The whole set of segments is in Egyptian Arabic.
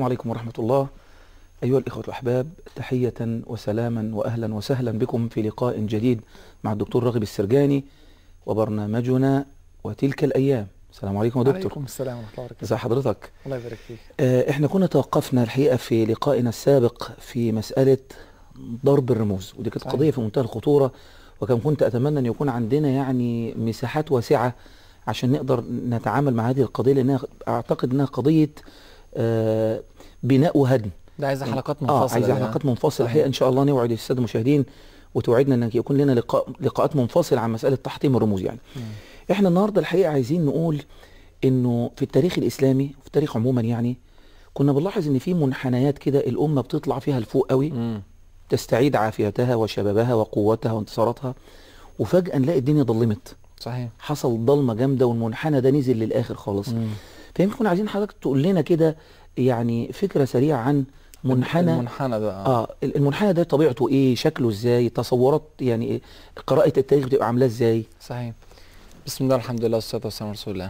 عليكم ورحمة الله أيها الإخوة الأحباب تحية وسلاما وأهلا وسهلا بكم في لقاء جديد مع الدكتور راغب السرجاني وبرنامجنا وتلك الأيام السلام عليكم يا دكتور عليكم السلام ورحمه الله وبركاته ازي حضرتك الله يبارك فيك آه، احنا كنا توقفنا الحقيقة في لقائنا السابق في مسألة ضرب الرموز ودي كانت صحيح. قضية في منتهى الخطورة وكان كنت أتمنى أن يكون عندنا يعني مساحات واسعة عشان نقدر نتعامل مع هذه القضية لأنها أعتقد أنها قضية آه، بناء وهدم ده عايزه حلقات اه منفصله عايز ده. حلقات منفصلة صحيح. الحقيقة إن شاء الله نوعد السادة المشاهدين وتوعدنا أن يكون لنا لقاء لقاءات منفصلة عن مسألة تحطيم الرموز يعني مم. احنا النهارده الحقيقه عايزين نقول انه في التاريخ الاسلامي وفي التاريخ عموما يعني كنا بنلاحظ ان في منحنيات كده الامه بتطلع فيها لفوق قوي مم. تستعيد عافيتها وشبابها وقوتها وانتصاراتها وفجاه نلاقي الدنيا ضلمت صحيح حصل ضلمه جامده والمنحنى ده نزل للاخر خالص مم. فيمكن كنا عايزين حضرتك تقول لنا كده يعني فكره سريعه عن منحنى المنحنى ده آه. اه المنحنى ده طبيعته ايه شكله ازاي تصورات يعني إيه؟ قراءه التاريخ بتبقى عاملاه ازاي صحيح بسم الله الحمد لله والصلاه والسلام على رسول الله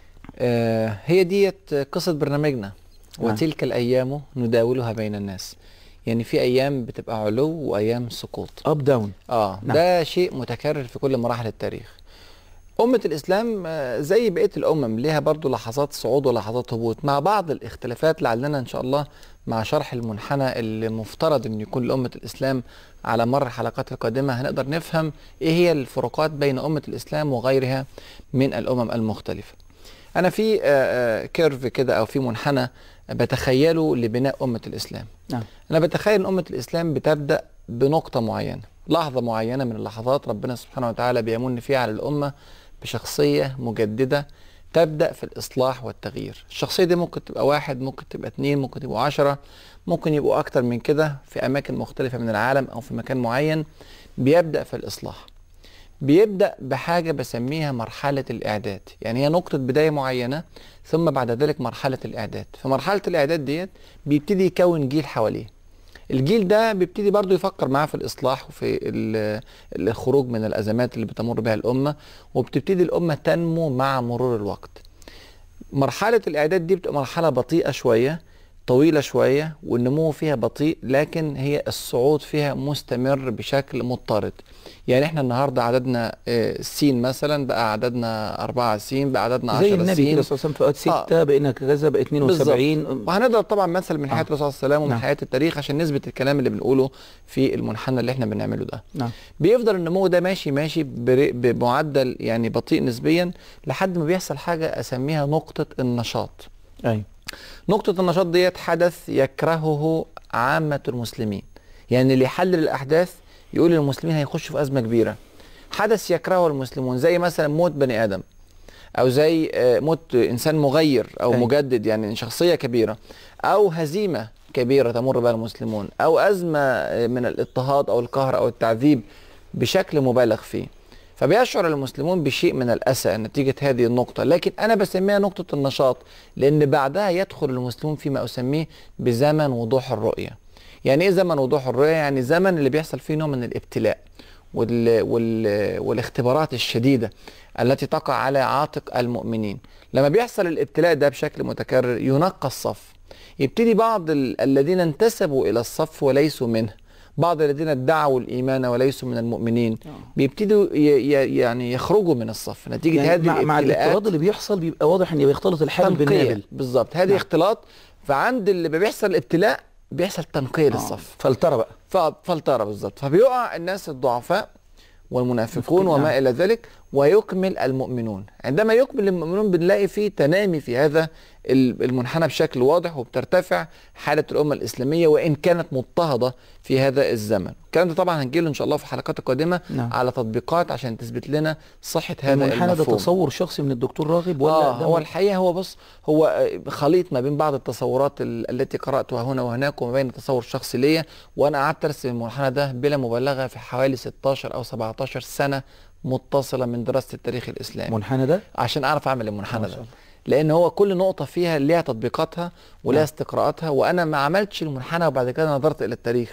آه هي ديت قصه برنامجنا نعم. وتلك الايام نداولها بين الناس يعني في ايام بتبقى علو وايام سقوط اب داون اه نعم. ده شيء متكرر في كل مراحل التاريخ أمة الإسلام آه، زي بقية الأمم ليها برضو لحظات صعود ولحظات هبوط مع بعض الاختلافات لعلنا إن شاء الله مع شرح المنحنى اللي مفترض أن يكون لأمة الإسلام على مر الحلقات القادمة هنقدر نفهم إيه هي الفروقات بين أمة الإسلام وغيرها من الأمم المختلفة أنا في آه، آه، كيرف كده أو في منحنى بتخيله لبناء أمة الإسلام نعم أنا بتخيل أن أمة الإسلام بتبدأ بنقطة معينة لحظة معينة من اللحظات ربنا سبحانه وتعالى بيمن فيها على الأمة بشخصية مجددة تبدأ في الإصلاح والتغيير الشخصية دي ممكن تبقى واحد ممكن تبقى اتنين ممكن تبقى عشرة ممكن يبقوا أكتر من كده في أماكن مختلفة من العالم أو في مكان معين بيبدأ في الإصلاح بيبدأ بحاجة بسميها مرحلة الإعداد يعني هي نقطة بداية معينة ثم بعد ذلك مرحلة الإعداد في مرحلة الإعداد ديت بيبتدي يكون جيل حواليه الجيل ده بيبتدي برضه يفكر معاه في الإصلاح وفي ال- الخروج من الأزمات اللي بتمر بها الأمة وبتبتدي الأمة تنمو مع مرور الوقت مرحلة الإعداد دي بتبقى مرحلة بطيئة شوية طويلة شوية والنمو فيها بطيء لكن هي الصعود فيها مستمر بشكل مضطرد يعني احنا النهاردة عددنا آه، سين مثلا بقى عددنا أربعة سين بقى عددنا زي عشرة النبي سين كده صلى الله عليه وسلم في اوقات 6 بقينا كذا بقى 72 وهنضرب طبعا مثل من حياة آه. الرسول صلى الله عليه وسلم ومن نعم. حياة التاريخ عشان نثبت الكلام اللي بنقوله في المنحنى اللي احنا بنعمله ده نعم بيفضل النمو ده ماشي ماشي بري- بمعدل يعني بطيء نسبيا لحد ما بيحصل حاجة أسميها نقطة النشاط ايوه نقطة النشاط ديت حدث يكرهه عامة المسلمين يعني اللي يحلل الأحداث يقول المسلمين هيخشوا في أزمة كبيرة حدث يكرهه المسلمون زي مثلا موت بني آدم أو زي آه، موت إنسان مغير أو أيوة. مجدد يعني شخصية كبيرة أو هزيمة كبيرة تمر بها المسلمون أو أزمة آه، من الاضطهاد أو القهر أو التعذيب بشكل مبالغ فيه فبيشعر المسلمون بشيء من الأسى نتيجة هذه النقطة لكن أنا بسميها نقطة النشاط لأن بعدها يدخل المسلمون فيما أسميه بزمن وضوح الرؤية يعني إيه زمن وضوح الرؤية؟ يعني زمن اللي بيحصل فيه نوع من الابتلاء وال... وال... والاختبارات الشديدة التي تقع على عاتق المؤمنين لما بيحصل الابتلاء ده بشكل متكرر ينقى الصف يبتدي بعض ال... الذين انتسبوا إلى الصف وليسوا منه بعض الذين ادعوا الإيمان وليسوا من المؤمنين بيبتدوا ي... ي... يعني يخرجوا من الصف نتيجة يعني هذه مع, مع الابتلاءات الاضطراد اللي بيحصل بيبقى واضح ان بيختلط الحابل تنقية بالنابل بالظبط هذه نعم. اختلاط فعند اللي بيحصل الابتلاء بيحصل تنقية آه، للصف فلترة بقى ف- فلترة بالظبط فبيقع الناس الضعفاء والمنافقون نعم. وما إلى ذلك ويكمل المؤمنون عندما يكمل المؤمنون بنلاقي فيه تنامي في هذا ال- المنحنى بشكل واضح وبترتفع حالة الأمة الإسلامية وإن كانت مضطهدة في هذا الزمن الكلام ده طبعا هنجيله إن شاء الله في الحلقات القادمة نعم. على تطبيقات عشان تثبت لنا صحة هذا المنحنى ده المفهوم تصور شخصي من الدكتور راغب ولا آه ده هو م- الحقيقه هو بص هو آه، خليط ما بين بعض التصورات ال- التي قراتها هنا وهناك وما بين التصور الشخصي ليا وانا قعدت ارسم المنحنى ده بلا مبالغه في حوالي 16 او 17 سنه متصله من دراسه التاريخ الاسلامي المنحنى ده عشان اعرف اعمل المنحنى ما ده شاء الله. لان هو كل نقطه فيها ليها تطبيقاتها ولها نعم. استقراءاتها وانا ما عملتش المنحنى وبعد كده نظرت الى التاريخ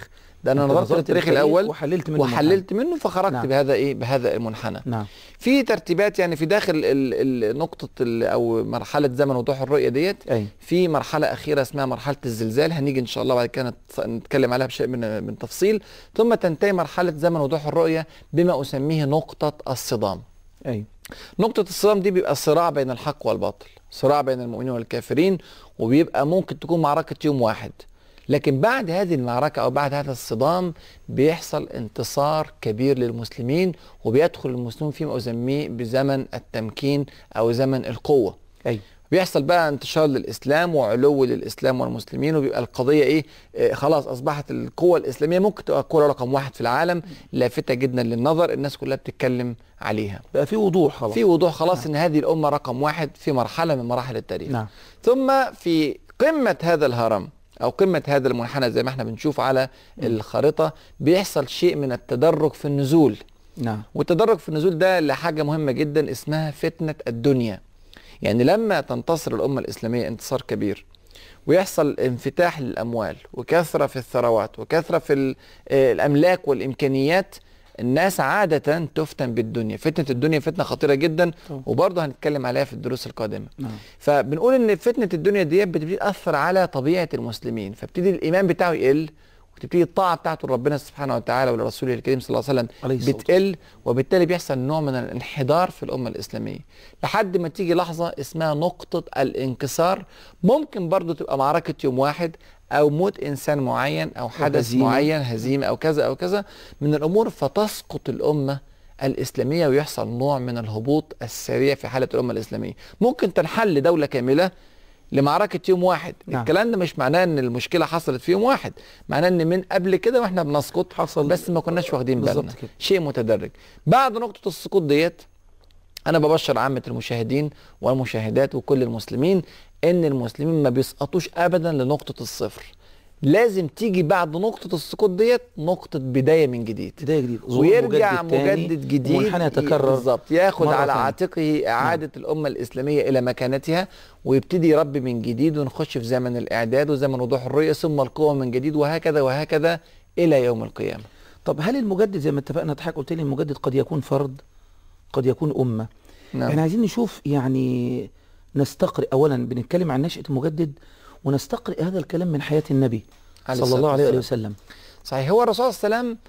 ده انا أنت نظرت نظرت للتاريخ للتاريخ الاول وحللت منه وحللت منه فخرجت نعم. بهذا ايه بهذا المنحنى نعم في ترتيبات يعني في داخل ال- ال- نقطه ال- او مرحله زمن وضوح الرؤيه ديت أي في مرحله اخيره اسمها مرحله الزلزال هنيجي ان شاء الله بعد كده نت- نتكلم عليها بشيء من من تفصيل ثم تنتهي مرحله زمن وضوح الرؤيه بما اسميه نقطه الصدام أي نقطة الصدام دي بيبقى صراع بين الحق والباطل صراع بين المؤمنين والكافرين وبيبقى ممكن تكون معركة يوم واحد لكن بعد هذه المعركة أو بعد هذا الصدام بيحصل انتصار كبير للمسلمين وبيدخل المسلمون فيما أسميه بزمن التمكين أو زمن القوة أي بيحصل بقى انتشار للاسلام وعلو للاسلام والمسلمين وبيبقى القضيه ايه آه خلاص اصبحت القوه الاسلاميه ممكن تبقى القوه رقم واحد في العالم لافته جدا للنظر الناس كلها بتتكلم عليها بقى في وضوح خلاص في وضوح خلاص ان هذه الامه رقم واحد في مرحله من مراحل التاريخ نعم ثم في قمه هذا الهرم او قمه هذا المنحنى زي ما احنا بنشوف على الخريطه بيحصل شيء من التدرج في النزول نعم والتدرج في النزول ده لحاجه مهمه جدا اسمها فتنه الدنيا يعني لما تنتصر الامه الاسلاميه انتصار كبير ويحصل انفتاح للاموال وكثره في الثروات وكثره في ال- آه، الاملاك والامكانيات الناس عاده تفتن بالدنيا فتنه الدنيا فتنه خطيره جدا طبعا. وبرضه هنتكلم عليها في الدروس القادمه نعم فبنقول ان فتنه الدنيا دي بتبتدي تاثر على طبيعه المسلمين فبتدي الايمان بتاعه يقل وتبتدي الطاعه بتاعته لربنا سبحانه وتعالى ولرسوله الكريم صلى الله عليه وسلم عليه الصلاة بتقل وبالتالي بيحصل نوع من الانحدار في الامه الاسلاميه لحد ما تيجي لحظه اسمها نقطه الانكسار ممكن برضو تبقى معركه يوم واحد او موت انسان معين او حدث هزيمة. معين هزيمه او كذا او كذا من الامور فتسقط الامه الاسلاميه ويحصل نوع من الهبوط السريع في حاله الامه الاسلاميه ممكن تنحل دوله كامله لمعركه يوم واحد نعم. الكلام ده مش معناه ان المشكله حصلت في يوم واحد معناه ان من قبل كده واحنا بنسقط حصل بس ما كناش واخدين بالنا بالظبط كده. شيء متدرج بعد نقطه السقوط ديت انا ببشر عامه المشاهدين والمشاهدات وكل المسلمين ان المسلمين ما بيسقطوش ابدا لنقطه الصفر لازم تيجي بعد نقطه السقوط ديت نقطه بدايه من جديد بداية جديدة ظهور ويرجع تاني مجدد جديد ومنحنى يتكرر بالظبط ياخد مرة على ثانية. عاتقه اعاده الامه الاسلاميه الى مكانتها ويبتدي يربي من جديد ونخش في زمن الاعداد وزمن وضوح الرؤيه ثم القوه من جديد وهكذا وهكذا الى يوم القيامه طب هل المجدد زي ما اتفقنا حضرتك قلت لي المجدد قد يكون فرد قد يكون أمة نعم احنا عايزين نشوف يعني نستقرئ أولا بنتكلم عن نشأة المجدد ونستقرئ هذا الكلام من حياة النبي عليه صلى الله الصلاة عليه وآله والسلام. وسلم صحيح هو الرسول صلى الله عليه وسلم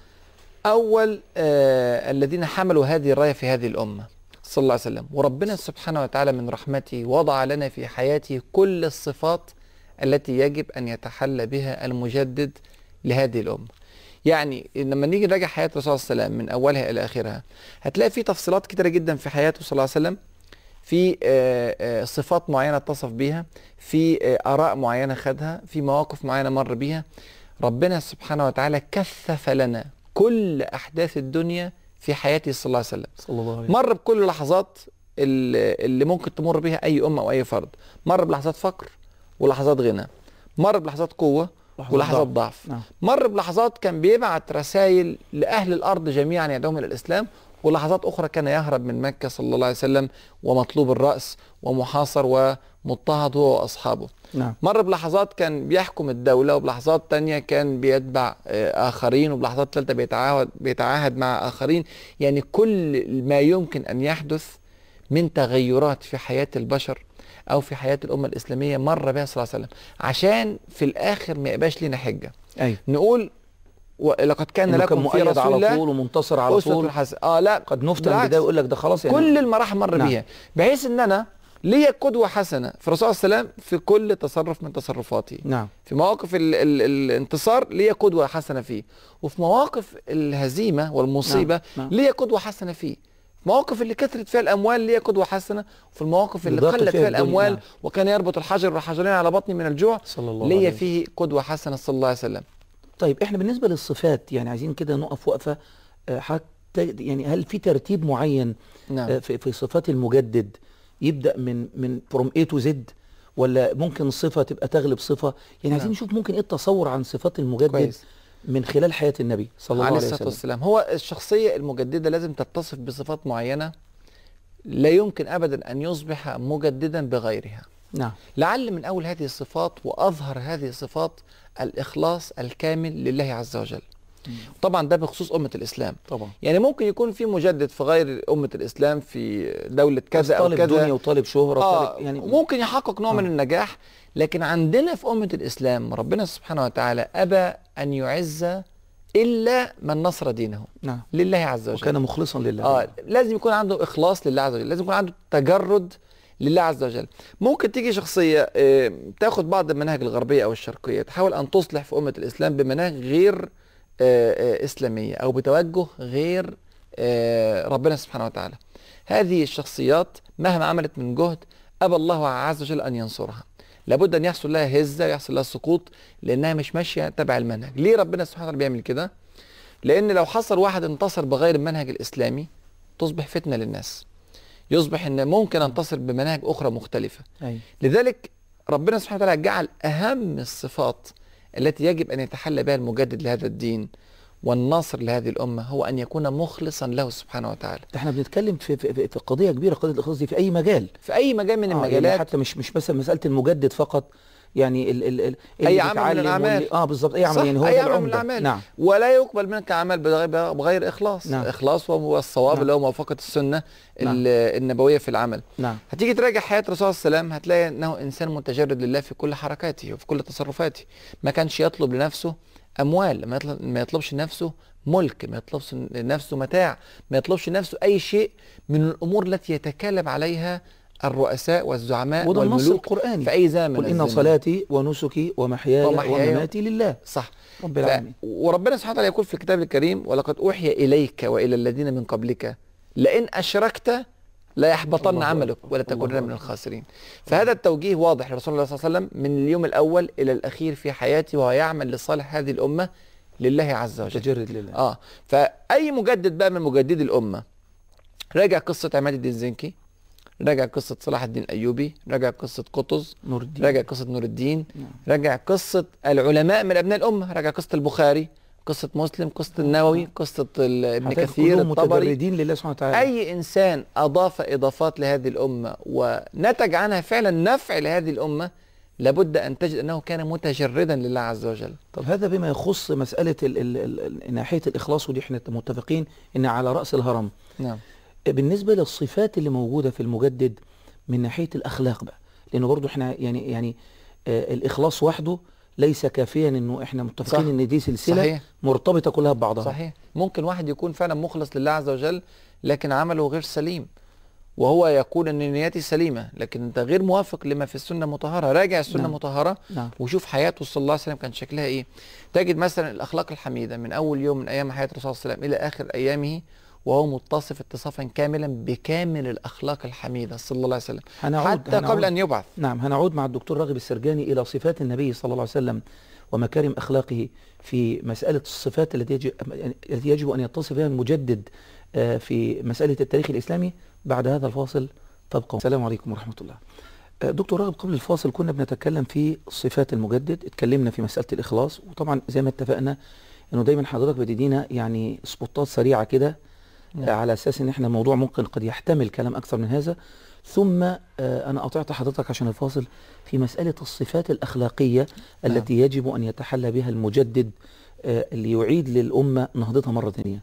أول آه الذين حملوا هذه الراية في هذه الأمة صلى الله عليه وسلم وربنا سبحانه وتعالى من رحمته وضع لنا في حياته كل الصفات التي يجب أن يتحلى بها المجدد لهذه الأمة يعني لما نيجي نراجع حياة الرسول صلى الله عليه وسلم من أولها إلى آخرها هتلاقي في تفصيلات كتيرة جدا في حياته صلى الله عليه وسلم في آه، آه، صفات معينة اتصف بيها في آه، آراء معينة خدها في مواقف معينة مر بيها ربنا سبحانه وتعالى كثف لنا كل أحداث الدنيا في حياته صلى الله عليه وسلم صلى الله عليه وسلم مر بكل لحظات اللي اللي ممكن تمر بها أي أمة أو أي فرد مر بلحظات فقر ولحظات غنى مر بلحظات قوة لحظات ولحظات ضعف. ضعف نعم. مر بلحظات كان بيبعت رسائل لأهل الأرض جميعا يدعوهم إلى الإسلام ولحظات أخرى كان يهرب من مكة صلى الله عليه وسلم ومطلوب الرأس ومحاصر ومضطهد هو وأصحابه نعم مر بلحظات كان بيحكم الدولة وبلحظات تانية كان بيتبع آه، آخرين وبلحظات ثالثة بيتعاهد, بيتعاهد مع آخرين يعني كل ما يمكن أن يحدث من تغيرات في حياة البشر أو في حياة الأمة الإسلامية مر بها صلى الله عليه وسلم عشان في الآخر ما يبقاش لنا حجة أيوه نقول ولقد كان إنه كان لكم في مؤيد رسول على الله طول ومنتصر على أسوة طول حسنة اه لا قد نفتن بالعكس. بده ويقول لك ده خلاص يعني كل المراحل مر نعم. بيها بحيث ان انا ليا قدوه حسنه في الرسول صلى الله عليه وسلم في كل تصرف من تصرفاتي نعم في مواقف ال ال الانتصار ليا قدوه حسنه فيه وفي مواقف الهزيمه والمصيبه نعم، نعم. ليا قدوه حسنه فيه المواقف اللي كثرت فيها الاموال ليا قدوه حسنه وفي المواقف اللي ضاقت قلت فيها فيها الدنيا، الاموال نعم. وكان يربط الحجر والحجرين على بطني من الجوع صلى الله ليا عليه فيه قدوه حسنه صلى الله عليه وسلم طيب احنا بالنسبة للصفات يعني عايزين كده نقف وقفة آه، حتى يعني هل في ترتيب معين نعم آه، في في صفات المجدد يبدأ من من فروم A تو زد ولا ممكن صفة تبقى تغلب صفة يعني عايزين نعم. نشوف ممكن ايه التصور عن صفات المجدد كويس من خلال حياة النبي صلى الله عليه عليه الصلاه وسلم والسلام هو الشخصيه المجدده لازم تتصف بصفات معينه لا يمكن ابدا ان يصبح مجددا بغيرها نعم لعل من اول هذه الصفات واظهر هذه الصفات الاخلاص الكامل لله عز وجل طبعا ده بخصوص امه الاسلام طبعا يعني ممكن يكون في مجدد في غير امه الاسلام في دوله كذا او طالب دنيا كذا وطالب شهرة اه وطالب يعني ممكن يحقق نوع آه. من النجاح لكن عندنا في امه الاسلام ربنا سبحانه وتعالى ابى ان يعز الا من نصر دينه نعم لله عز وجل وكان مخلصا لله اه لازم يكون عنده اخلاص لله عز وجل لازم يكون عنده تجرد لله عز وجل ممكن تيجي شخصيه آه، تاخد بعض المناهج الغربيه او الشرقيه تحاول ان تصلح في امه الاسلام بمناهج غير آه، آه، اسلاميه او بتوجه غير آه، ربنا سبحانه وتعالى هذه الشخصيات مهما عملت من جهد ابى الله عز وجل ان ينصرها لابد ان يحصل لها هزه ويحصل لها سقوط لانها مش ماشيه تبع المنهج ليه ربنا سبحانه وتعالى بيعمل كده لان لو حصل واحد انتصر بغير المنهج الاسلامي تصبح فتنه للناس يصبح ان ممكن انتصر بمناهج اخرى مختلفه أي. لذلك ربنا سبحانه وتعالى جعل اهم الصفات التي يجب ان يتحلى بها المجدد لهذا الدين والناصر لهذه الامه هو ان يكون مخلصا له سبحانه وتعالى احنا بنتكلم في, في, في في قضية كبيرة قضية الإخلاص دي في أي مجال في اي مجال من آه، يعني المجالات حتى مش مش مثلا مسألة المجدد فقط يعني ال ال ال أي اللي عمل من بيتعلم الأعمال. واللي- اه بالظبط أي عمل صح، يعني هو أي ده عمل من العمدة الأعمال. نعم ولا يقبل منك عمل بغير, بغير اخلاص نعم. اخلاص وهو الصواب نعم. اللي هو موافقه السنه نعم. ال- النبويه في العمل نعم هتيجي تراجع حياة الرسول صلى الله عليه وسلم هتلاقي انه انسان متجرد لله في كل حركاته وفي كل تصرفاته ما كانش يطلب لنفسه اموال ما يطلب ما يطلبش لنفسه ملك ما يطلبش لنفسه متاع ما يطلبش لنفسه اي شيء من الامور التي يتكالب عليها الرؤساء والزعماء وده النص والملوك القرآني في اي زمن قل من إن الزمن. صلاتي ونسكي ومحياي ومحياي ومماتي لله صح رب ف... العالمين وربنا سبحانه وتعالى يقول في الكتاب الكريم ولقد اوحي اليك والى الذين من قبلك لئن اشركت لا يحبطن الله عملك أكبر. ولا الله تكونن من أكبر. الخاسرين الخاسرين فهذا التوجيه واضح لرسول الله صلى الله عليه وسلم من اليوم الاول الى الاخير في حياته وهو يعمل لصالح هذه الامه لله عز وجل متجرد لله اه فاي مجدد بقى من مجددي الامه راجع قصه عماد الدين زنكي راجع قصه صلاح الدين الايوبي راجع قصه قطز نور الدين راجع قصه نور الدين نعم. راجع قصه العلماء من ابناء الامه راجع قصه البخاري قصه مسلم قصه النووي قصه ال- ابن هتلاقي كثير كلهم الطبري متجردين لله سبحانه وتعالى اي انسان اضاف اضافات لهذه الامه ونتج عنها فعلا نفع لهذه الامه لابد ان تجد انه كان متجردا لله عز وجل طب هذا بما يخص مسألة ال ال ال ناحية الإخلاص ودي احنا متفقين إن على رأس الهرم نعم بالنسبة للصفات اللي موجودة في المجدد من ناحية الأخلاق بقى لأنه برضو احنا يعني يعني آه الإخلاص وحده ليس كافيا إنه احنا متفقين صح. إن دي سلسلة صحيح مرتبطة كلها ببعضها صحيح ممكن واحد يكون فعلا مخلص لله عز وجل لكن عمله غير سليم وهو يقول ان نيتي سليمه لكن انت غير موافق لما في السنه مطهره راجع السنه نعم. مطهره نعم وشوف حياته صلى الله عليه وسلم كان شكلها ايه تجد مثلا الاخلاق الحميده من اول يوم من ايام حياه الرسول صلى الله عليه وسلم الى اخر ايامه وهو متصف اتصافا كاملا بكامل الاخلاق الحميده صلى الله عليه وسلم هنعود حتى هنعود قبل ان يبعث نعم هنعود مع الدكتور راغب السرجاني إلى صفات النبي صلى الله عليه وسلم ومكارم أخلاقه في مسألة الصفات التي يجب, التي يجب أن يتصف بها المجدد آه، في مسألة التاريخ الإسلامي بعد هذا الفاصل تبقى السلام عليكم ورحمة الله آه، دكتور راغب قبل الفاصل كنا بنتكلم في صفات المجدد اتكلمنا في مسألة الإخلاص وطبعا زي ما اتفقنا انه دايما حضرتك بتدينا يعني سبوتات سريعة كده نعم. آه، على اساس ان احنا الموضوع ممكن قد يحتمل كلام اكثر من هذا ثم آه، انا قطعت حضرتك عشان الفاصل في مسألة الصفات الأخلاقية نعم. التي يجب أن يتحلى بها المجدد آه، ليعيد للأمة نهضتها مرة ثانية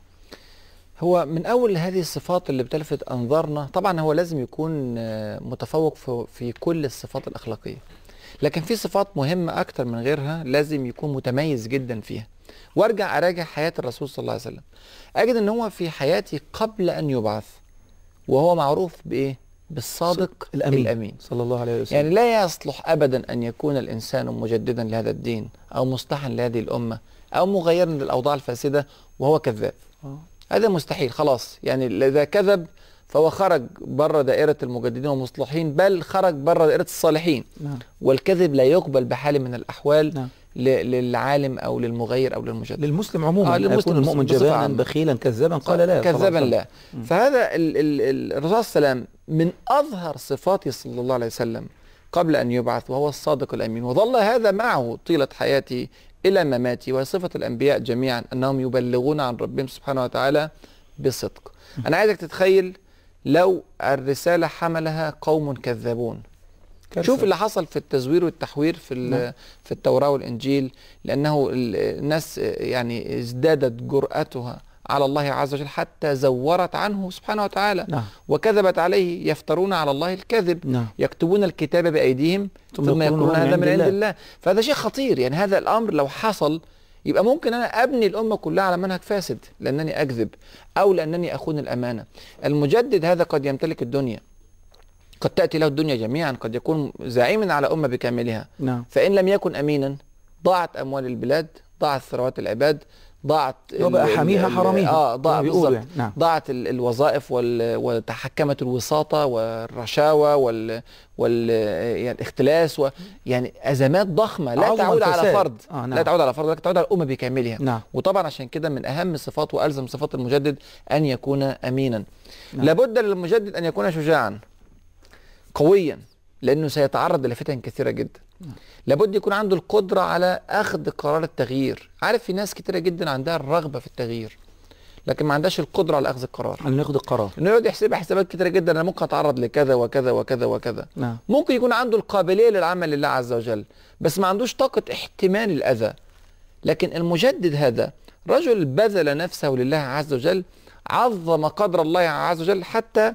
هو من اول هذه الصفات اللي بتلفت انظارنا طبعا هو لازم يكون آه، متفوق في, في كل الصفات الاخلاقيه لكن في صفات مهمه اكتر من غيرها لازم يكون متميز جدا فيها وارجع اراجع حياه الرسول صلى الله عليه وسلم اجد ان هو في حياته قبل ان يبعث وهو معروف بايه بالصادق الأمين, الامين صلى الله عليه وسلم يعني لا يصلح ابدا ان يكون الانسان مجددا لهذا الدين او مصلحا لهذه الامه او مغيرا للاوضاع الفاسده وهو كذاب آه. هذا مستحيل خلاص يعني اذا كذب فهو خرج بره دائره المجددين والمصلحين بل خرج بره دائره الصالحين نعم والكذب لا يقبل بحال من الاحوال نعم ل- للعالم او للمغير او للمجدد للمسلم عموما آه، للمسلم يكون المؤمن بصفة جبانا عامة. بخيلا كذابا قال لا صلى الله عليه كذبا وسلم. لا مم. فهذا ال ال ال الرسول صلى الله عليه وسلم من اظهر صفاته صلى الله عليه وسلم قبل ان يبعث وهو الصادق الامين وظل هذا معه طيله حياته الى مماته وصفه الانبياء جميعا انهم يبلغون عن ربهم سبحانه وتعالى بصدق انا عايزك تتخيل لو الرساله حملها قوم كذابون كارثة. شوف اللي حصل في التزوير والتحوير في ال- نعم. في التوراة والإنجيل لأنه ال- الناس يعني ازدادت جرأتها على الله عز وجل حتى زورت عنه سبحانه وتعالى نعم وكذبت عليه يفترون على الله الكذب نعم يكتبون الكتاب بأيديهم ثم ثم, يقولون يقولون هو من هذا من عند عند الله. الله فهذا شيء خطير يعني هذا الأمر لو حصل يبقى ممكن أنا أبني الأمة كلها على منهج فاسد لأنني أكذب أو لأنني أخون الأمانة المجدد هذا قد يمتلك الدنيا قد تأتي له الدنيا جميعا قد يكون زعيما على أمة بكاملها نعم فإن لم يكن أمينا ضاعت أموال البلاد ضاعت ثروات العباد ضاعت ال- يبقى ال- حاميها ال- حراميها اه زي ضاع ما بيقولوا بالظبط يعني. نعم ضاعت ال- الوظائف وال... وتحكمت الوساطة والرشاوى وال... وال... يعني الاختلاس و... يعني أزمات ضخمة لا عظم تعود على الفساد. فرد آه نعم. لا تعود على فرد ولكن تعود على الأمة بكاملها نعم وطبعا عشان كده من أهم صفات وألزم صفات المجدد أن يكون أمينا نعم. لابد للمجدد أن يكون شجاعا قويا لأنه سيتعرض لفتن كثيرة جدا لابد يكون عنده القدرة على أخذ قرار التغيير عارف في ناس كثيرة جدا عندها الرغبة في التغيير لكن ما عندهاش القدرة على أخذ القرار أن ناخد القرار انه يقعد يحسبها حسابات كتيره جدا انا ممكن اتعرض لكذا وكذا وكذا وكذا نعم ممكن يكون عنده القابليه للعمل لله عز وجل بس ما عندوش طاقه احتمال الاذى لكن المجدد هذا رجل بذل نفسه لله عز وجل عظم قدر الله عز وجل حتى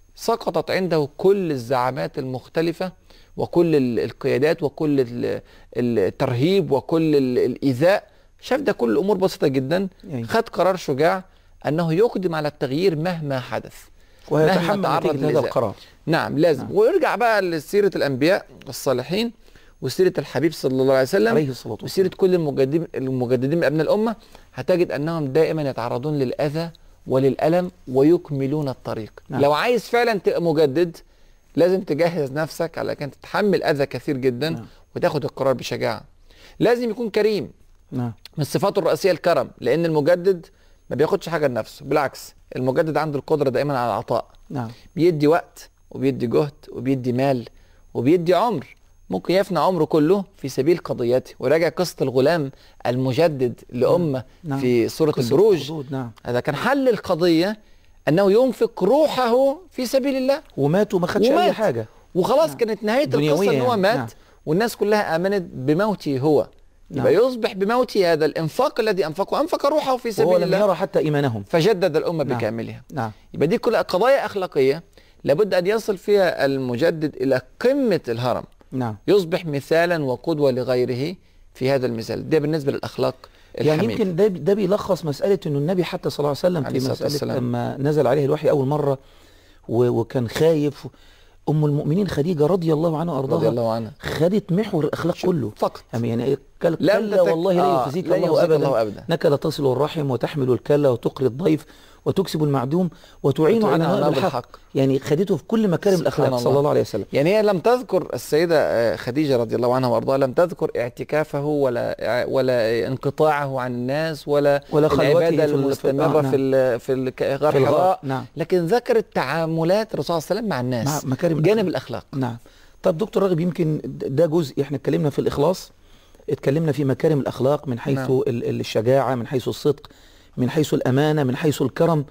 سقطت عنده كل الزعامات المختلفه وكل ال- القيادات وكل ال- الترهيب وكل ال- الايذاء شاف ده كل امور بسيطه جدا يعني خد قرار شجاع انه يقدم على التغيير مهما حدث ويتحمل تعرض نتيجة هذا للإيذاء. القرار نعم لازم نعم. ويرجع بقى لسيره الانبياء الصالحين وسيره الحبيب صلى الله عليه وسلم عليه الصلاة وسيره والسلام كل المجددين المجددين من ابناء الامه هتجد انهم دائما يتعرضون للاذى وللالم ويكملون الطريق نعم. لو عايز فعلا تبقى مجدد لازم تجهز نفسك على ان تتحمل اذى كثير جدا نعم. وتاخد القرار بشجاعه لازم يكون كريم نعم من صفاته الرئيسيه الكرم لان المجدد ما بياخدش حاجه لنفسه بالعكس المجدد عنده القدره دائما على العطاء نعم بيدي وقت وبيدي جهد وبيدي مال وبيدي عمر ممكن يفنى عمره كله في سبيل قضيته وراجع قصة الغلام المجدد لأمة نعم. في سورة قصة البروج الحدود، نعم هذا كان حل القضية أنه ينفق روحه في سبيل الله ومات وما خدش أي ومات. حاجة وخلاص نعم. كانت نهاية القصة دنيوية أن هو يعني. مات نعم. والناس كلها آمنت بموته هو يبقى يصبح بموته هذا الإنفاق الذي أنفقه أنفق روحه في وهو سبيل لم الله يرى حتى إيمانهم فجدد الأمة نعم. بكاملها نعم يبقى دي كلها قضايا أخلاقية لابد أن يصل فيها المجدد إلى قمة الهرم نعم يصبح مثالا وقدوة لغيره في هذا المثال ده بالنسبة للأخلاق يعني الحميدة يمكن ده ده بيلخص مسألة إنه النبي حتى صلى الله عليه وسلم عليه في الصلاة مسألة والسلام. لما نزل عليه الوحي أول مرة و- وكان خايف أم المؤمنين خديجة رضي الله عنها رضي وأرضاها الله عنه خدت محور الأخلاق شوف، كله فقط يعني يعني كلا لم كلا تتك- والله لا آه، يخزيك لا الله يخزيك أبدا الله أبدا انك لتصل الرحم وتحمل الكلة وتقري الضيف وتكسب المعدوم وتعين على نوائب الحق يعني خدته في كل مكارم سبحان الأخلاق الله. صلى الله عليه وسلم يعني هي لم تذكر السيدة آه، خديجة رضي الله عنها وأرضاها لم تذكر اعتكافه ولا ولا انقطاعه عن الناس ولا ولا خلوته العبادة في ال- في- المستمرة آه، في ال- في ال- غار في الغار حراء نعم لكن ذكرت تعاملات الرسول صلى الله عليه وسلم مع مع الناس مكارم جانب الأخلاق نعم طب دكتور راغب يمكن ده جزء احنا اتكلمنا في الإخلاص اتكلمنا في مكارم الأخلاق من حيث نعم. ال- ال- الشجاعة من حيث الصدق من حيث الأمانة من حيث الكرم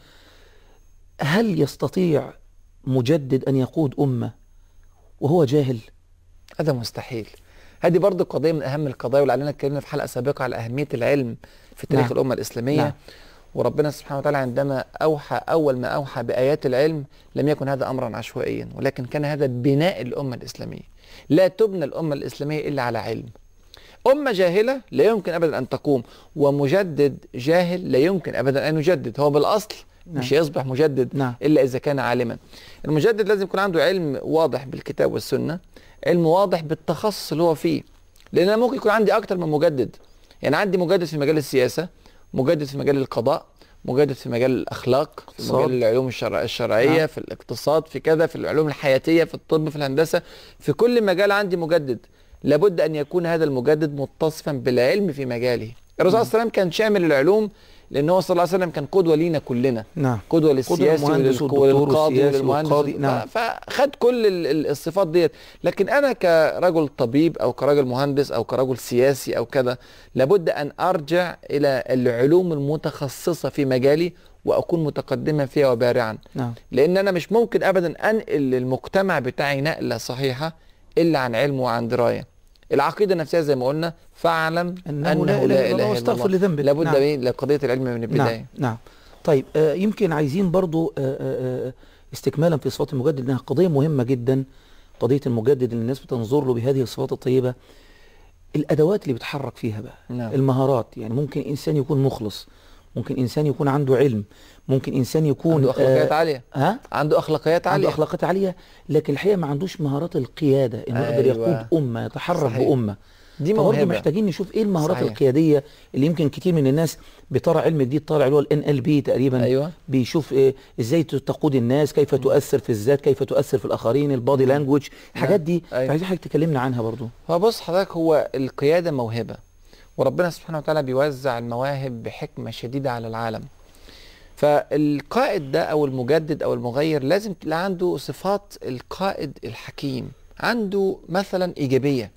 هل يستطيع مجدد أن يقود أمة وهو جاهل هذا مستحيل هذه برضه قضية من أهم القضايا ولعلنا اتكلمنا في حلقة سابقة على أهمية العلم في تاريخ نعم. الأمة الإسلامية نعم. وربنا سبحانه وتعالى عندما أوحى أول ما أوحى بآيات العلم لم يكن هذا أمرا عشوائيا ولكن كان هذا بناء الأمة الإسلامية لا تبنى الأمة الإسلامية إلا على علم أمة جاهلة لا يمكن أبدا أن تقوم ومجدد جاهل لا يمكن أبدا أن يجدد هو بالأصل نعم. مش يصبح مجدد نعم إلا إذا كان عالما المجدد لازم يكون عنده علم واضح بالكتاب والسنة علم واضح بالتخصص اللي هو فيه لأن أنا ممكن يكون عندي أكتر من مجدد يعني عندي مجدد في مجال السياسة مجدد في مجال القضاء مجدد في مجال الأخلاق في اقتصاد. مجال العلوم الشرع الشرعية نعم. في الاقتصاد في كذا في العلوم الحياتية في الطب في الهندسة في كل مجال عندي مجدد لابد أن يكون هذا المجدد متصفا بالعلم في مجاله الرسول صلى الله عليه وسلم كان شامل العلوم لأن هو صلى الله عليه وسلم كان قدوة لينا كلنا نعم قدوة للسياسي للمهندس وللق- والدكتور وللقاضي والسياسي وللمهندس والقاضي، ف- نعم. فخد كل ال- ال- الصفات ديت لكن انا كرجل طبيب او كرجل مهندس او كرجل سياسي او كذا لابد ان ارجع الى العلوم المتخصصة في مجالي واكون متقدما فيها وبارعا نعم لان انا مش ممكن ابدا انقل للمجتمع بتاعي نقلة صحيحة الا عن علم وعن درايه العقيده النفسيه زي ما قلنا فاعلم انه, لا اله الا الله واستغفر لذنبك لابد نعم. من لقضيه العلم من البدايه نعم نعم طيب آه يمكن عايزين برضو آه آه آه، استكمالا في صفات المجدد انها قضيه مهمه جدا قضيه المجدد اللي الناس بتنظر له بهذه الصفات الطيبه الادوات اللي بيتحرك فيها بقى نعم. المهارات يعني ممكن انسان يكون مخلص ممكن انسان يكون عنده علم ممكن انسان يكون عنده اخلاقيات آه عاليه ها عنده اخلاقيات عنده عاليه اخلاقيات عاليه لكن الحقيقه ما عندوش مهارات القياده انه يقدر أيوة. يقود امه يتحرك صحيح. بامه دي فبرضه موهبه محتاجين نشوف ايه المهارات صحيح. القياديه اللي يمكن كتير من الناس بيطلع علم جديد طالع اللي هو الان ال بي تقريبا ايوه بيشوف إيه ازاي تقود الناس كيف تؤثر في الذات كيف تؤثر في الاخرين البادي لانجوج الحاجات دي أيوة. فعايزين حضرتك تكلمنا عنها برضه فبص حضرتك هو القيادة موهبة وربنا سبحانه وتعالى بيوزع المواهب بحكمة شديدة على العالم فالقائد ده أو المجدد أو المغير لازم تلاقي عنده صفات القائد الحكيم عنده مثلا إيجابية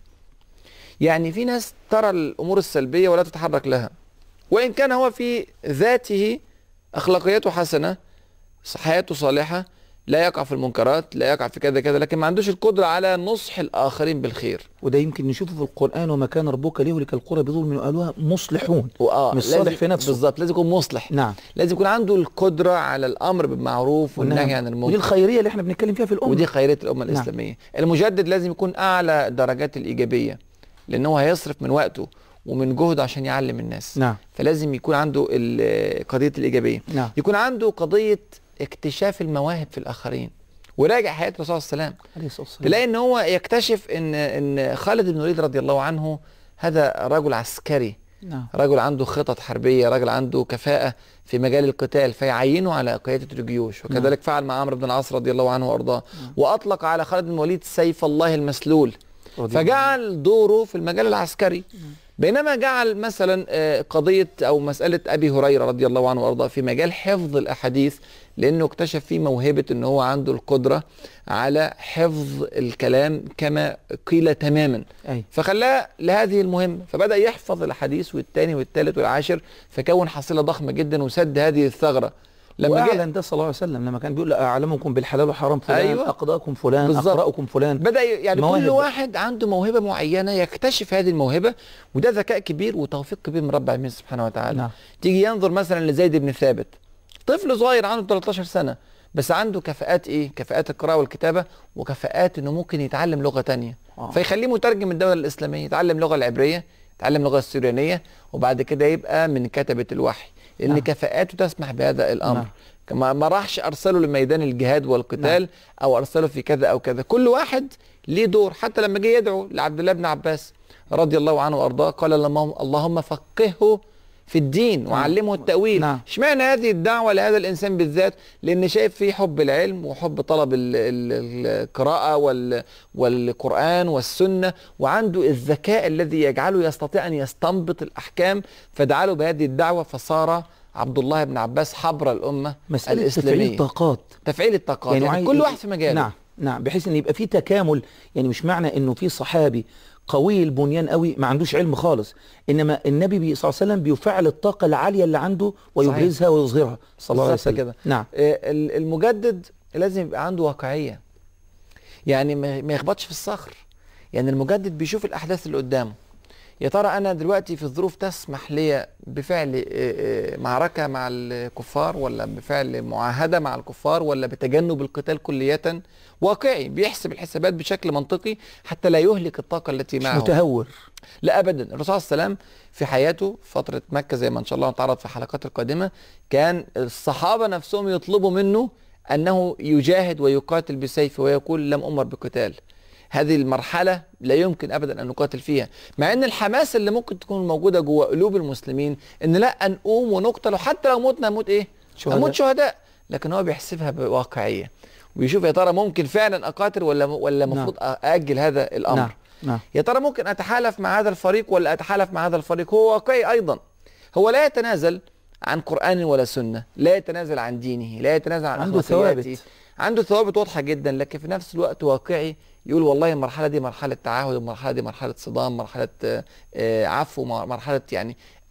يعني في ناس ترى الأمور السلبية ولا تتحرك لها وإن كان هو في ذاته أخلاقياته حسنة حياته صالحة لا يقع في المنكرات لا يقع في كذا كذا لكن ما عندوش القدرة على نصح الآخرين بالخير وده يمكن نشوفه في القران وما كان ربك ليهلك القرى بظلم واهلها مصلحون وآه مش صالح لازم- في نفسه. بالظبط لازم يكون مصلح نعم لازم يكون عنده القدرة على الأمر بالمعروف والنهي عن ودي المنكر الخيريه اللي احنا بنتكلم فيها في الامه ودي خيرية الأمة نعم. الإسلامية المجدد لازم يكون أعلى درجات الإيجابية لأن هو هيصرف من وقته ومن جهده عشان يعلم الناس نعم فلازم يكون عنده ال- قضية الإيجابية نعم يكون عنده قضية اكتشاف المواهب في الآخرين وراجع حياة الرسول صلى الله عليه وسلم عليه الصلاه والسلام تلاقي ان هو يكتشف ان ان خالد بن الوليد رضي الله عنه هذا رجل عسكري نعم رجل عنده خطط حربيه رجل عنده كفاءه في مجال القتال فيعينه على قياده الجيوش وكذلك فعل مع عمرو بن العاص رضي الله عنه وارضاه واطلق على خالد بن الوليد سيف الله المسلول رضي الله عنه. فجعل دوره في المجال العسكري بينما جعل مثلا آه، قضية أو مسألة أبي هريرة رضي الله عنه وأرضاه في مجال حفظ الأحاديث لأنه اكتشف فيه موهبة أنه هو عنده القدرة على حفظ الكلام كما قيل تماما اي فخلاه لهذه المهمة فبدأ يحفظ الحديث والثاني والثالث والعاشر فكون حصيلة ضخمة جدا وسد هذه الثغرة لما جاء واعلن ده صلى الله عليه وسلم لما كان بيقول اعلمكم بالحلال وحرام فلان أيوة. اقضاكم فلان بالظبط. اقراكم فلان بدأ ي- يعني مواهب كل بقى. واحد عنده موهبة معينة يكتشف هذه الموهبة وده ذكاء كبير وتوفيق كبير من رب العالمين سبحانه وتعالى نعم تيجي ينظر مثلا لزيد بن ثابت طفل صغير عنده 13 سنة بس عنده كفاءات ايه كفاءات القراءة والكتابة وكفاءات انه ممكن يتعلم لغة تانية آه. فيخليه مترجم الدولة الإسلامية يتعلم اللغة العبرية يتعلم اللغة السوريانية وبعد كده يبقى من كتبة الوحي لأن نعم. كفاءاته تسمح بهذا الأمر نعم. كما ما راحش أرسله لميدان الجهاد والقتال نعم. أو أرسله في كذا أو كذا كل واحد ليه دور حتى لما جه يدعو لعبد الله بن عباس رضي الله عنه وأرضاه قال اللهم- اللهم فقهه في الدين وعلمه التأويل نعم. اشمعنى هذه الدعوة لهذا الإنسان بالذات لأن شايف فيه حب العلم وحب طلب ال- ال- القراءة وال والقرآن والسنة وعنده الذكاء الذي يجعله يستطيع أن يستنبط الأحكام فدعا له بهذه الدعوة فصار عبد الله بن عباس حبر الأمة مساله تفعيل الإسلامية الطاقات تفعيل الطاقات يعني, عاي- كل واحد في مجاله نعم نعم بحيث ان يبقى في تكامل يعني مش معنى انه في صحابي قوي البنيان قوي ما عندوش علم خالص انما النبي بي- صلى الله عليه وسلم بيفعل الطاقه العاليه اللي عنده ويبرزها ويظهرها صلى الله عليه بالظبط وسلم كده. نعم آه، ال- المجدد لازم يبقى عنده واقعية يعني ما ما يخبطش في الصخر يعني المجدد بيشوف الأحداث اللي قدامه يا ترى أنا دلوقتي في ظروف تسمح لي بفعل آه، آه، معركة مع الكفار ولا بفعل معاهدة مع الكفار ولا بتجنب القتال كلية واقعي بيحسب الحسابات بشكل منطقي حتى لا يهلك الطاقة التي مش معه متهور لا ابدا الرسول صلى الله عليه وسلم في حياته فتره مكه زي ما ان شاء الله نتعرض في الحلقات القادمه كان الصحابه نفسهم يطلبوا منه انه يجاهد ويقاتل بسيفه ويقول لم امر بقتال هذه المرحلة لا يمكن أبدا أن نقاتل فيها مع أن الحماس اللي ممكن تكون موجودة جوه قلوب المسلمين أن لا نقوم ونقتل وحتى لو متنا نموت إيه؟ شهداء. نموت شهداء لكن هو بيحسبها بواقعية ويشوف يا ترى ممكن فعلا أقاتل ولا ولا نعم. المفروض أأجل هذا الأمر نعم نعم يا ترى ممكن اتحالف مع هذا الفريق ولا اتحالف مع هذا الفريق هو واقعي ايضا هو لا يتنازل عن قران ولا سنه لا يتنازل عن دينه لا يتنازل عن عنده أخلاقياته. ثوابت. عنده ثوابت واضحه جدا لكن في نفس الوقت واقعي يقول والله المرحله دي مرحله تعاهد المرحله دي مرحله صدام مرحله آه، آه، عفو مر- مرحله يعني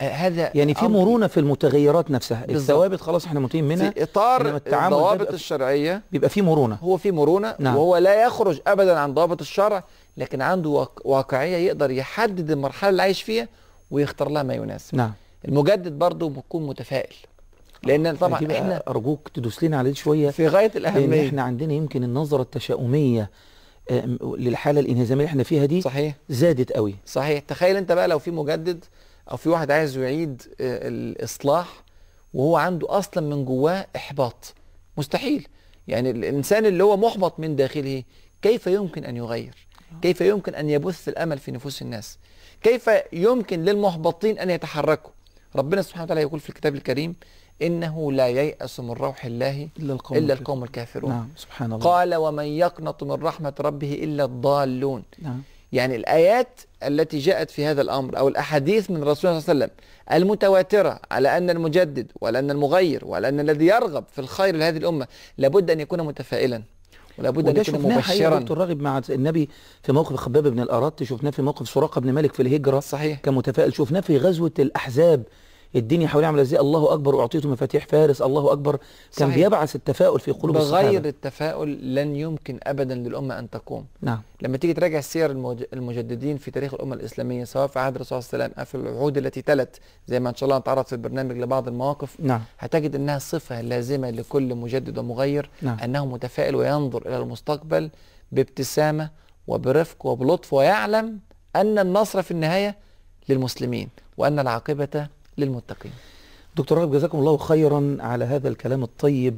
آه، هذا يعني في أمر مرونه في المتغيرات نفسها بالظبط. الثوابت خلاص احنا منتهين منها في اطار إنما التعامل ده الضوابط بيبقى- الشرعيه بيبقى في مرونه هو في مرونه نعم. وهو لا يخرج ابدا عن ضوابط الشرع لكن عنده واق- واقعيه يقدر يحدد المرحله اللي عايش فيها ويختار لها ما يناسب نعم المجدد برضه بيكون متفائل لان طبعا دي بقى احنا ارجوك تدوس لنا على دي شويه في غايه لان الاهميه احنا عندنا يمكن النظره التشاؤميه آم، للحاله الانهزاميه اللي احنا فيها دي صحيح زادت قوي صحيح تخيل انت بقى لو في مجدد او في واحد عايز يعيد آه، الاصلاح وهو عنده اصلا من جواه احباط مستحيل يعني الانسان اللي هو محبط من داخله كيف يمكن ان يغير كيف يمكن ان يبث الامل في نفوس الناس كيف يمكن للمحبطين ان يتحركوا ربنا سبحانه وتعالى يقول في الكتاب الكريم انه لا ييأس من روح الله الا القوم الا الكافرون. القوم الكافرون نعم سبحان الله قال ومن يقنط من رحمه ربه الا الضالون نعم يعني الآيات التي جاءت في هذا الأمر أو الأحاديث من الرسول صلى الله عليه وسلم المتواترة على أن المجدد وعلى أن المغير وعلى أن الذي يرغب في الخير لهذه الأمة لابد أن يكون متفائلا ولابد أن وده يكون شفناه حقيقة مبشرا دكتور راغب مع النبي في موقف خباب بن الأرط شفناه في موقف سراقة بن مالك في الهجرة صحيح كان متفائل شفناه في غزوة الأحزاب الدنيا حواليه عامله ازاي الله اكبر واعطيته مفاتيح فارس الله اكبر كان صحيح. بيبعث التفاؤل في قلوب بغير الصحابه التفاؤل لن يمكن أبدا للأمة أن تقوم نعم لما تيجي تراجع سير المج- المجددين في تاريخ الأمة الإسلامية سواء في عهد الرسول صلى الله عليه وسلم أو في العهود التي تلت زي ما إن شاء الله نتعرض في البرنامج لبعض المواقف نعم هتجد انها صفه لازمه لكل مجدد ومغير نعم. انه متفائل وينظر الى المستقبل بابتسامه وبرفق وبلطف ويعلم ان النصر في النهايه للمسلمين وان العاقبه للمتقين. دكتور راغب جزاكم الله خيرا على هذا الكلام الطيب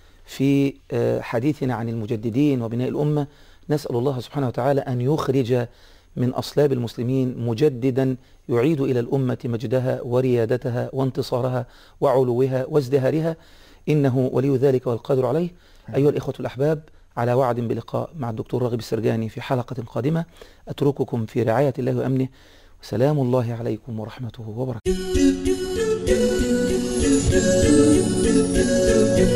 في آه، حديثنا عن المجددين وبناء الأمة نسأل الله سبحانه وتعالى أن يخرج من أصلاب المسلمين مجددا يعيد إلى الأمة مجدها وريادتها وانتصارها وعلوها وازدهارها إنه ولي ذلك والقادر عليه أيها الإخوة الأحباب على وعد بلقاء مع الدكتور راغب السرجاني في حلقة قادمة أترككم في رعاية الله وأمنه وسلام الله عليكم ورحمته وبركاته